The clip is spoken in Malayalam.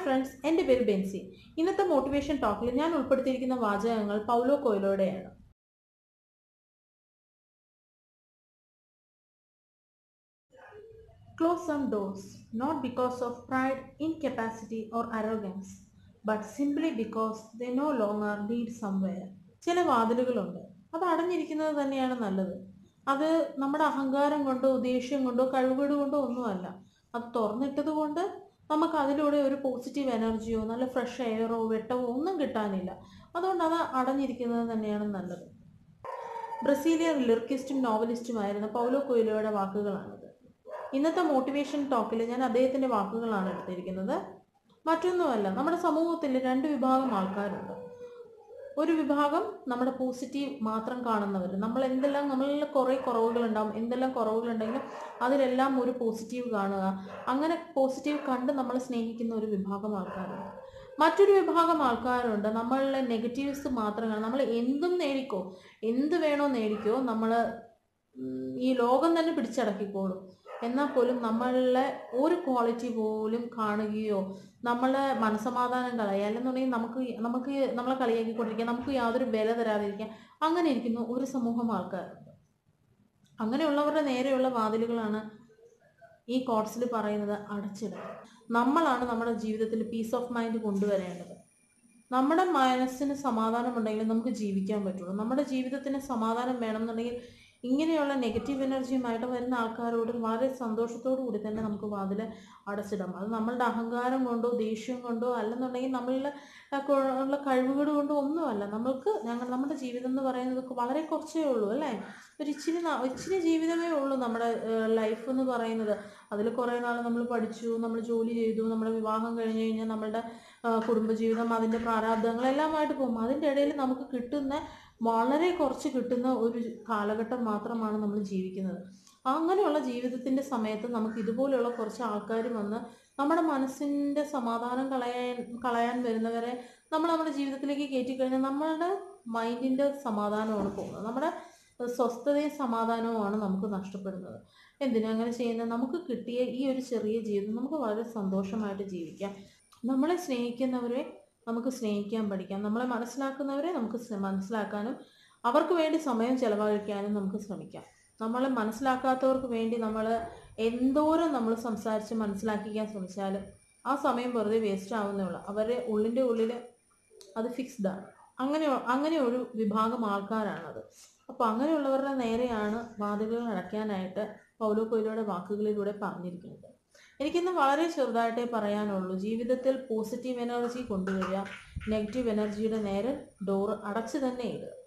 ഫ്രണ്ട്സ് എൻ്റെ പേര് ബെൻസി ഇന്നത്തെ മോട്ടിവേഷൻ ടോക്കിൽ ഞാൻ ഉൾപ്പെടുത്തിയിരിക്കുന്ന വാചകങ്ങൾ പൗലോ കൊയിലോയുടെയാണ് Close some doors, not because of pride, incapacity, or arrogance, but simply because they no longer lead somewhere. ചില വാതിലുകളുണ്ട് അത് അടഞ്ഞിരിക്കുന്നത് തന്നെയാണ് നല്ലത് അത് നമ്മുടെ അഹങ്കാരം കൊണ്ടോ ദേഷ്യം കൊണ്ടോ കഴിവുകേട് കൊണ്ടോ ഒന്നുമല്ല അത് തുറന്നിട്ടത് കൊണ്ട് നമുക്ക് അതിലൂടെ ഒരു പോസിറ്റീവ് എനർജിയോ നല്ല ഫ്രഷ് എയറോ വെട്ടമോ ഒന്നും കിട്ടാനില്ല അതുകൊണ്ട് അത് അടഞ്ഞിരിക്കുന്നത് തന്നെയാണ് നല്ലത് ബ്രസീലിയൻ ലിർക്കിസ്റ്റും നോവലിസ്റ്റുമായിരുന്ന പൗലോ കൊയിലോയുടെ വാക്കുകളാണിത് ഇന്നത്തെ മോട്ടിവേഷൻ ടോക്കിൽ ഞാൻ അദ്ദേഹത്തിൻ്റെ വാക്കുകളാണ് എടുത്തിരിക്കുന്നത് മറ്റൊന്നുമല്ല നമ്മുടെ സമൂഹത്തിൽ രണ്ട് വിഭാഗം ആൾക്കാരുണ്ട് ഒരു വിഭാഗം നമ്മുടെ പോസിറ്റീവ് മാത്രം കാണുന്നവർ നമ്മൾ എന്തെല്ലാം നമ്മളിൽ കുറേ കുറവുകളുണ്ടാവും എന്തെല്ലാം കുറവുകളുണ്ടെങ്കിലും അതിലെല്ലാം ഒരു പോസിറ്റീവ് കാണുക അങ്ങനെ പോസിറ്റീവ് കണ്ട് നമ്മൾ സ്നേഹിക്കുന്ന ഒരു വിഭാഗം ആൾക്കാരുണ്ട് മറ്റൊരു വിഭാഗം ആൾക്കാരുണ്ട് നമ്മളിലെ നെഗറ്റീവ്സ് മാത്രം കാണും നമ്മൾ എന്തും നേടിക്കോ എന്ത് വേണോ നേടിക്കോ നമ്മൾ ഈ ലോകം തന്നെ പിടിച്ചടക്കിക്കോളും എന്നാൽ പോലും നമ്മളിലെ ഒരു ക്വാളിറ്റി പോലും കാണുകയോ നമ്മളെ മനസമാധാനം കളയുക അല്ലെന്നുണ്ടെങ്കിൽ നമുക്ക് നമുക്ക് നമ്മളെ കളിയാക്കിക്കൊണ്ടിരിക്കുക നമുക്ക് യാതൊരു വില തരാതിരിക്കുക അങ്ങനെ ഇരിക്കുന്ന ഒരു സമൂഹം ആൾക്കാരുണ്ട് അങ്ങനെയുള്ളവരുടെ നേരെയുള്ള വാതിലുകളാണ് ഈ കോട്സിൽ പറയുന്നത് അടച്ചിടുക നമ്മളാണ് നമ്മുടെ ജീവിതത്തിൽ പീസ് ഓഫ് മൈൻഡ് കൊണ്ടുവരേണ്ടത് നമ്മുടെ മനസ്സിന് സമാധാനമുണ്ടെങ്കിൽ നമുക്ക് ജീവിക്കാൻ പറ്റുള്ളൂ നമ്മുടെ ജീവിതത്തിന് സമാധാനം വേണമെന്നുണ്ടെങ്കിൽ ഇങ്ങനെയുള്ള നെഗറ്റീവ് എനർജിയുമായിട്ട് വരുന്ന ആൾക്കാരോട് വളരെ സന്തോഷത്തോടു കൂടി തന്നെ നമുക്ക് വാതിൽ അടച്ചിടാം അത് നമ്മളുടെ അഹങ്കാരം കൊണ്ടോ ദേഷ്യം കൊണ്ടോ അല്ലെന്നുണ്ടെങ്കിൽ നമ്മളിൽ ഉള്ള കഴിവുകൾ കൊണ്ടോ ഒന്നുമല്ല നമ്മൾക്ക് ഞങ്ങൾ നമ്മുടെ ജീവിതം എന്ന് പറയുന്നത് വളരെ കുറച്ചേ ഉള്ളൂ അല്ലേ ഒരു ഇച്ചിരി ഇച്ചിരി ജീവിതമേ ഉള്ളൂ നമ്മുടെ ലൈഫ് എന്ന് പറയുന്നത് അതിൽ കുറേ നാൾ നമ്മൾ പഠിച്ചു നമ്മൾ ജോലി ചെയ്തു നമ്മുടെ വിവാഹം കഴിഞ്ഞ് കഴിഞ്ഞാൽ നമ്മളുടെ കുടുംബജീവിതം അതിൻ്റെ പ്രാരാബ്ദങ്ങളെല്ലാമായിട്ട് പോകും അതിൻ്റെ ഇടയിൽ നമുക്ക് കിട്ടുന്ന വളരെ കുറച്ച് കിട്ടുന്ന ഒരു കാലഘട്ടം മാത്രമാണ് നമ്മൾ ജീവിക്കുന്നത് അങ്ങനെയുള്ള ജീവിതത്തിൻ്റെ സമയത്ത് നമുക്ക് ഇതുപോലെയുള്ള കുറച്ച് ആൾക്കാർ വന്ന് നമ്മുടെ മനസ്സിൻ്റെ സമാധാനം കളയാൻ കളയാൻ വരുന്നവരെ നമ്മൾ നമ്മുടെ ജീവിതത്തിലേക്ക് കയറ്റിക്കഴിഞ്ഞാൽ നമ്മളുടെ മൈൻഡിൻ്റെ സമാധാനമാണ് പോകുന്നത് നമ്മുടെ സ്വസ്ഥതയും സമാധാനവുമാണ് നമുക്ക് നഷ്ടപ്പെടുന്നത് എന്തിനാ അങ്ങനെ ചെയ്യുന്നത് നമുക്ക് കിട്ടിയ ഈ ഒരു ചെറിയ ജീവിതം നമുക്ക് വളരെ സന്തോഷമായിട്ട് ജീവിക്കാം നമ്മളെ സ്നേഹിക്കുന്നവരെ നമുക്ക് സ്നേഹിക്കാൻ പഠിക്കാം നമ്മളെ മനസ്സിലാക്കുന്നവരെ നമുക്ക് മനസ്സിലാക്കാനും അവർക്ക് വേണ്ടി സമയം ചെലവഴിക്കാനും നമുക്ക് ശ്രമിക്കാം നമ്മളെ മനസ്സിലാക്കാത്തവർക്ക് വേണ്ടി നമ്മൾ എന്തോരം നമ്മൾ സംസാരിച്ച് മനസ്സിലാക്കിക്കാൻ ശ്രമിച്ചാലും ആ സമയം വെറുതെ വേസ്റ്റ് ആവുന്നേ ഉള്ളൂ അവരുടെ ഉള്ളിൻ്റെ ഉള്ളിൽ അത് ഫിക്സ്ഡ് ആണ് അങ്ങനെ അങ്ങനെ ഒരു വിഭാഗം ആൾക്കാരാണത് അപ്പോൾ അങ്ങനെയുള്ളവരുടെ നേരെയാണ് വാതിലുകൾ അടയ്ക്കാനായിട്ട് പൗലോ കൊയിലോയുടെ വാക്കുകളിലൂടെ പറഞ്ഞിരിക്കുന്നത് എനിക്കിന്ന് വളരെ ചെറുതായിട്ടേ പറയാനുള്ളൂ ജീവിതത്തിൽ പോസിറ്റീവ് എനർജി കൊണ്ടുവരിക നെഗറ്റീവ് എനർജിയുടെ നേരെ ഡോർ അടച്ചു തന്നെ ഇടുക